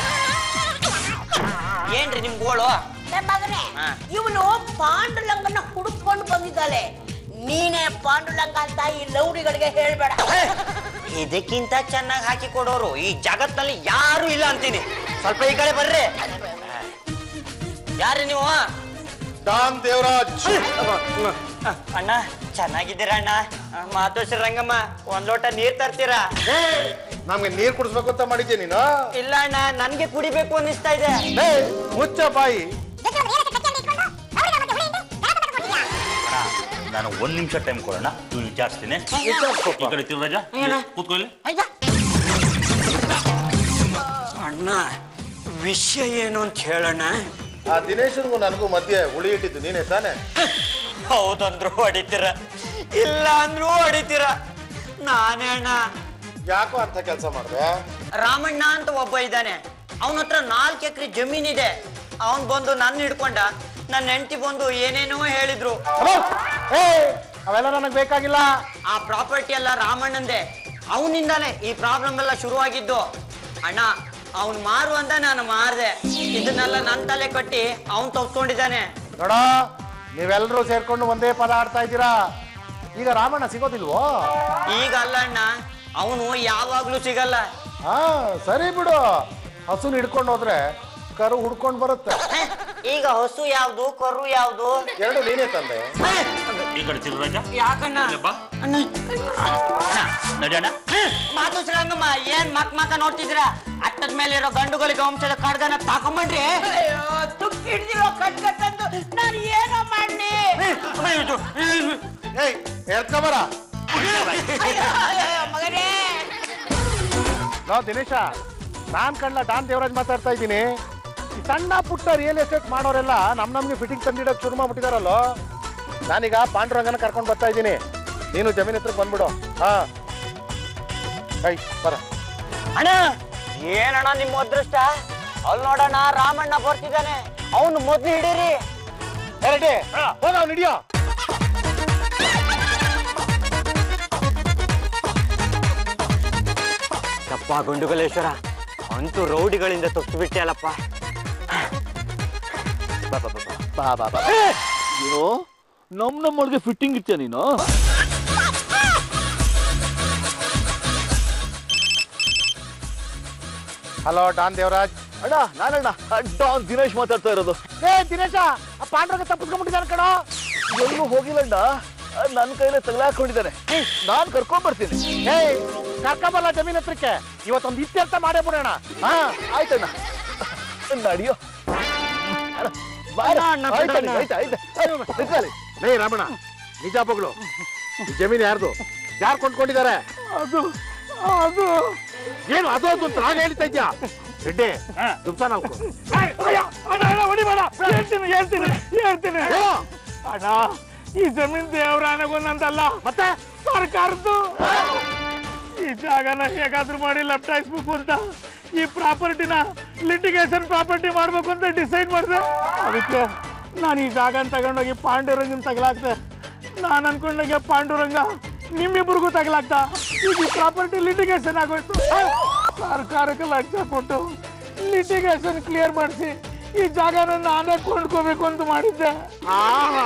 Speaker 5: ಏನ್ರಿ ನಿಮ್ ಗೋಳು
Speaker 2: ಲೇ ಮಗನೇ
Speaker 5: ಹಾ.
Speaker 2: ಇವನು ಪಾಂಡುಲಂಗನ ಹುಡುಕೊಂಡು ಬಂದಿದ್ದಾಳೆ ನೀನೇ ಪಾಂಡುಲಂಗ ಅಂತ ಈ ಲೌಡಿಗಳಿಗೆ ಹೇಳ್ಬೇಡ
Speaker 5: ಇದಕ್ಕಿಂತ ಚೆನ್ನಾಗಿ ಹಾಕಿ ಕೊಡೋರು ಈ ಜಗತ್ನಲ್ಲಿ ಯಾರು ಇಲ್ಲ ಅಂತೀನಿ ಸ್ವಲ್ಪ ಈ ಕಡೆ ಬರ್ರಿ ಯಾರು ನೀವು
Speaker 6: ಡಾನ್ ದೇವರಾಜ್
Speaker 5: ಅಣ್ಣ ಚೆನ್ನಾಗಿದ್ದೀರಾ ಅಣ್ಣ ಮಾತೋಶ್ರೀ ರಂಗಮ್ಮ ಒಂದ್ ಲೋಟ ನೀರ್ ತರ್ತೀರಾ
Speaker 6: ಏ, ನಮ್ಗೆ ನೀರ್ ಕುಡಿಸ್ಬೇಕು ಅಂತ ಮಾಡಿದ್ಯಾ ನೀನು
Speaker 5: ಇಲ್ಲ ಅಣ್ಣ ನನ್ಗೆ ಕುಡಿಬೇಕು ಅನ್ನಿಸ್ತಾ ಇದೆ
Speaker 6: ಏ, ಮುಚ್ಚ ಬಾಯಿ
Speaker 8: ನಾನು ಒಂದ್ ನಿಮಿಷ ಟೈಮ್ ಕೊಡೋಣ ಇವ್ನು ವಿಚಾರಿಸ್ತೀನಿ ಈ ಕಡೆ ತಿರುರಾಜ ಕೂತ್ಕೊಳ್ಳಿ
Speaker 5: ಅಣ್ಣ ವಿಷಯ ಏನು ಅಂತ ಹೇಳಣ್ಣ
Speaker 6: ಆ ದಿನೇಶನ್ಗೂ ನನಗೂ ಮಧ್ಯೆ ಉಳಿ ಇಟ್ಟಿದ್ದು ನೀನೇ ತಾನೆ
Speaker 5: ಹೌದಂದ್ರು ಹೊಡಿತೀರ ಇಲ್ಲ ಅಂದ್ರೂ ಹೊಡಿತೀರ ನಾನೇ ಅಣ್ಣ
Speaker 6: ಯಾಕೋ ಅಂತ ಕೆಲಸ ಮಾಡಿದೆ
Speaker 5: ರಾಮಣ್ಣ ಅಂತ ಒಬ್ಬ ಇದ್ದಾನೆ ಅವನ ಹತ್ರ ನಾಲ್ಕು ಎಕರೆ ಜಮೀನಿದೆ ಅವನ್ ಬಂದು ನನ್ನ ಹಿಡ್ಕೊಂಡ ನನ್ನ ಹೆಂಡತಿ ಬಂದು ಏನೇನೋ ಹೇಳಿದ್ರು
Speaker 6: ಹಲೋ ಏ ಅವೆಲ್ಲ ನನಗೆ ಬೇಕಾಗಿಲ್ಲ
Speaker 5: ಆ ಪ್ರಾಪರ್ಟಿ ಎಲ್ಲ ರಾಮಣ್ಣಂದೆ ಅವನಿಂದಾನೆ ಈ ಪ್ರಾಬ್ಲಮ್ ಎಲ್ಲ ಶುರುವಾಗಿದ್ದು ಅಣ್ಣ ಅವನ್ ಮಾರು ಅಂತ ನಾನು ಮಾರ್ದೆ ಇದನ್ನೆಲ್ಲ ನನ್ನ ತಲೆ ಕಟ್ಟಿ ಅವನ್ ತಪ್ಸ್ಕೊಂಡಿದ್ದಾನೆ
Speaker 6: ನೋಡ ನೀವೆಲ್ಲರೂ ಸೇರ್ಕೊಂಡು ಒಂದೇ ಪದ ಆಡ್ತಾ ಇದ್ದೀರಾ ಈಗ ರಾಮಣ್ಣ ಸಿಗೋದಿಲ್ವೋ
Speaker 5: ಈಗ ಅಲ್ಲ ಅಣ್ಣ ಅವನು ಯಾವಾಗ್ಲೂ ಸಿಗಲ್ಲ
Speaker 6: ಹಾ ಸರಿ ಬಿಡು ಹಸುನ ಹಿಡ್ಕೊಂಡು ಹೋದ್ರೆ ಕರು ಹುಡ್ಕೊಂಡು ಬರುತ್ತೆ
Speaker 5: ಹೇ, ಈಗ ಹಸು ಯಾವ್ದು ಕರು ಯಾವ್ದು
Speaker 6: ಎರಡು ನೀನೇ ತಂದೆ
Speaker 8: ಈ ಕಡೆ ತಿರುರಾಜ
Speaker 5: ಯಾಕಣ್ಣ
Speaker 8: ಬಾ ನಡಿಯೋಣ
Speaker 5: ಮಾತುಸ್ರಂಗಮ್ಮ ಏನ್ ಮಕ್ ಮಕ ನೋಡ್ತಿದ್ರ ಅಟ್ಟದ ಮೇಲೆ ಇರೋ ಗಂಡುಗಳಿಗೆ ವಂಶದ ಖಡ್ಗನ ತಾಕೊಂಬನ್ರಿ
Speaker 2: ಅಯ್ಯೋ ತುಕ್ಕಿ ಹಿಡ್ದಿರೋ ಕಟ್ಕ ತಂದು ನಾನು ಏನೋ ಮಾಡ್ಲಿ
Speaker 6: ಏಯ್ ಎಳ್ಕೊಂಬರ
Speaker 2: ಅಯ್ಯೋ, ಅಯ್ಯೋ, ಮಗನೇ
Speaker 6: ನೋ ದಿನೇಶ ನಾನ್ ಕಣ್ಣ ಡಾನ್ ದೇವರಾಜ್ ಮಾತಾಡ್ತಾ ಇದ್ದೀನಿ ಈ ಸಣ್ಣ ಪುಟ್ಟ ರಿಯಲ್ ಎಸ್ಟೇಟ್ ಮಾಡೋರೆಲ್ಲ ನಮ್ ನಮ್ಗೆ ಫಿಟ್ಟಿಂಗ್ ತಂದಿಡಕ್ ಶುರು ಮಾಡ್ಬಿಟ್ಟಿದಾರಲ್ಲೋ ನಾನೀಗ ಪಾಂಡುರಂಗನ ಕರ್ಕೊಂಡು ಬರ್ತಾ ಇದ್ದೀನಿ ನೀನು ಜಮೀನ್ ಹತ್ರಕ್ಕೆ ಬಂದ್ಬಿಡು ಹಾ ಐ ಬರ
Speaker 5: ಅಣ್ಣ ಏನಣ್ಣ ನಿಮ್ಮ ಅದೃಷ್ಟ ಅಲ್ಲಿ ನೋಡಣ್ಣ ರಾಮಣ್ಣ ಬರ್ತಿದ್ದಾನೆ ಅವನು ಮೊದ್ಲು ಹಿಡೀರಿ
Speaker 6: ರೆಡಿ ಹೋಗ ಅವ್ನು ಹಿಡಿಯೋ
Speaker 5: ತಪ್ಪ ಗುಂಡುಗಲೇಶ್ವರ ಅಂತೂ ರೌಡಿಗಳಿಂದ ತಪ್ಪು ಬಿಟ್ಟೆ ಅಲ್ಲಪ್ಪ
Speaker 7: ಬಾ ಬಾ ಬಾ ಬಾ ಬಾ ಬಾ ಬಾ ಏನು ನಮ್ ನಮ್ಮೊಳಗೆ ಫಿಟ್ಟಿಂಗ್ ಇತ್ಯ ನೀನು
Speaker 6: ಹಲೋ ಡಾನ್ ದೇವರಾಜ್
Speaker 7: ಅಣ್ಣ ನಾನಣ್ಣ ಡಾನ್ ದಿನೇಶ್ ಮಾತಾಡ್ತಾ ಇರೋದು
Speaker 6: ಏ ದಿನೇಶ ಆ ಪಾಂಡುರಂಗ ತಪ್ಪಿಸ್ಕೊಂಡ್ಬಿಟ್ಟಿದ್ದಾನೆ ಕಣೋ
Speaker 7: ಎಲ್ಲೂ ಹೋಗಿಲ್ಲಣ್ಣ ನನ್ನ ಕೈಲೇ ತಗಲಾಕೊಂಡಿದ್ದಾನೆ ನಾನ್ ಕರ್ಕೊಂಡ್ ಬರ್ತೀನಿ
Speaker 6: ಏಯ್ ಕರ್ಕೊಂಬಲ್ಲ ಜಮೀನ್ ಹತ್ರಕ್ಕೆ ಇವತ್ತೊಂದು ಇತ್ಯರ್ಥ ಮಾಡೇ ಬಿಡೋಣ ಹಾ
Speaker 7: ಆಯ್ತಣ್ಣ ನಡಿಯೋ ಅಣ್ಣ, ಬಾರ.
Speaker 5: ಅಣ್ಣ, ಅಣ್ಣ,
Speaker 7: ಆಯ್ತಣ್ಣ,
Speaker 5: ಅಣ್ಣ.
Speaker 7: ಆಯ್ತು, ಆಯ್ತು. ಆಯ್ತು, ನಿಂತ್ಕೊಳ್ಳಿ.
Speaker 6: ಲೇ ರಾಮಣ್ಣ ನಿಜ ಬಗ್ಳು ಈ ಜಮೀನ್ ಯಾರ್ದು ಯಾರು ಕೊಂಡ್ಕೊಂಡಿದ್ದಾರೆ
Speaker 8: ಅದು ಅದು
Speaker 6: ಏನು ಅದು ಅದು ಅಂತ ನಾನು ಹೇಳ್ತಾ ಇದ್ಯಾ ರೆಡ್ಡಿ ದುಪ್ಸ ನಾಲ್ಕು
Speaker 8: ಅಣ್ಣ ಅಣ್ಣ ಹೊಡಿಬೇಡ ಹೇಳ್ತೀನಿ ಹೇಳ್ತೀನಿ ಹೇಳ್ತೀನಿ
Speaker 6: ಹೇಳು.
Speaker 8: ಅಣ್ಣ ಈ ಜಮೀನ್ ದೇವರಾನಗೊಂದಂತಲ್ಲ
Speaker 6: ಮತ್ತೆ
Speaker 8: ಸರ್ಕಾರದ್ದು ಈ ಜಾಗನ ಹೇಗಾದ್ರೂ ಮಾಡಿ ಲಪ್ಟಾಯಿಸ್ಬೇಕು ಅಂತ ಈ ಪ್ರಾಪರ್ಟಿನ ಲಿಟಿಗೇಷನ್ ಪ್ರಾಪರ್ಟಿ ಮಾಡ್ಬೇಕು ಅಂತ ಡಿಸೈಡ್ ಮಾಡಿದೆ ಅದಕ್ಕೆ ನಾನು ಈ ಜಾಗನ ತಗೊಂಡೋಗಿ ಪಾಂಡುರಂಗನ್ ತಗಲಾಕ್ದೆ ನಾನು ಅನ್ಕೊಂಡಾಗೆ ಪಾಂಡುರಂಗ ನಿಮ್ಮಿಬ್ಬರಿಗೂ ತಗಲಾಕ್ತ ಈಗ ಈ ಪ್ರಾಪರ್ಟಿ ಲಿಟಿಗೇಷನ್ ಆಗೋಯ್ತು ಸರ್ಕಾರಕ್ಕೆ ಲಕ್ಷ ಕೊಟ್ಟು ಲಿಟಿಗೇಷನ್ ಕ್ಲಿಯರ್ ಮಾಡಿಸಿ ಈ ಜಾಗನ ನಾನೇ ಕೊಂಡ್ಕೋಬೇಕು ಅಂತ ಮಾಡಿದ್ದೆ
Speaker 6: ಆಹಾ.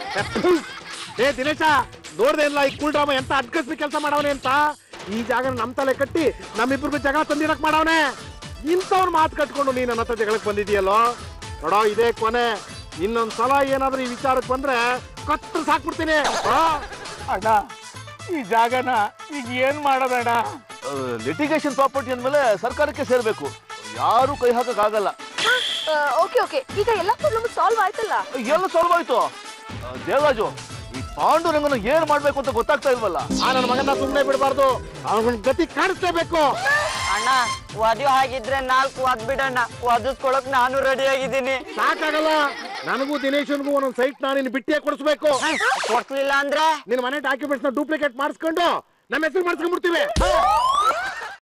Speaker 6: ಏ ದಿನೇಶ ನೋಡ್ದೆ ಇಲ್ಲ ಈ ಕೂಲ್ ಡ್ರಾಮ ಎಂತ ಅಡ್ಕಸ್ಬಿ ಕೆಲಸ ಮಾಡವನೆ ಅಂತ ಈ ಜಾಗ ನಮ್ ತಲೆ ಕಟ್ಟಿ ನಮ್ಮಿಬ್ರಿಗೂ ಜಗಳ ತಂದಿರಕ್ ಮಾಡವನೆ ಇಂಥವ್ನ ಮಾತು ಕಟ್ಕೊಂಡು ನೀನ್ ನನ್ನ ಹತ್ರ ಜಗಳಕ್ಕೆ ಬಂದಿದೀಯಲ್ಲೋ ನೋಡೋ ಇದೇ ಕೊನೆ ಇನ್ನೊಂದ್ ಸಲ ಏನಾದ್ರೂ ಈ ವಿಚಾರಕ್ಕೆ ಬಂದ್ರೆ ಕತ್ತು ಸಾಕ್ಬಿಡ್ತೀನಿ ಆ?
Speaker 8: ಅಣ್ಣ ಈ ಜಾಗನ ಈಗ ಏನ್ ಮಾಡೋದಣ್ಣ
Speaker 7: ಲಿಟಿಗೇಷನ್ ಪ್ರಾಪರ್ಟಿ ಅಂದ್ಮೇಲೆ ಸರ್ಕಾರಕ್ಕೆ ಸೇರ್ಬೇಕು ಯಾರು ಕೈ ಹಾಕಕ್ ಆಗಲ್ಲ
Speaker 3: ಓಕೆ ಓಕೆ ಈಗ ಎಲ್ಲ ಪ್ರಾಬ್ಲಮ್ ಸಾಲ್ವ್ ಆಯ್ತಲ್ಲ
Speaker 7: ಎಲ್ಲ ಸಾಲ್ವ್ ಆಯ್ತು ಆ, ದೇವರಾಜು ಈ ಪಾಂಡುರಂಗನ ಏನ್ ಮಾಡ್ಬೇಕು ಅಂತ ಗೊತ್ತಾಗ್ತಾ ಇಲ್ವಲ್ಲ
Speaker 6: ಆ ನನ್ನ ಮಗನ ಸುಮ್ಮನೆ ಬಿಡಬಾರ್ದು ಅವನ ಗತಿ ಕಾಣಿಸ್ಲೇಬೇಕು
Speaker 5: ಅಣ್ಣ ವಧು ಹಾಗಿದ್ರೆ ನಾಲ್ಕು ವದ್ ಬಿಡಣ್ಣ ವಧಸ್ಕೊಳಕ್ ನಾನು ರೆಡಿ ಆಗಿದ್ದೀನಿ
Speaker 6: ಸಾಕಾಗಲ್ಲ ನನಗೂ ದಿನೇಶನ್ಗೂ ಒಂದೊಂದ್ ಸೈಟ್ ನಾನು ಬಿಟ್ಟಿಯೇ ಕೊಡಿಸ್ಬೇಕು
Speaker 5: ಕೊಡ್ಲಿಲ್ಲ ಅಂದ್ರೆ
Speaker 6: ನಿನ್ನ ಮನೆ ಡಾಕ್ಯುಮೆಂಟ್ಸ್ ನ ಡೂಪ್ಲಿಕೇಟ್ ಮಾಡಿಸ್ಕೊಂಡು ನಮ್ಮ ಹೆಸರು ಮಾಡಿಸ್ಕೊಂಡ್ಬಿಡ್ತೀವಿ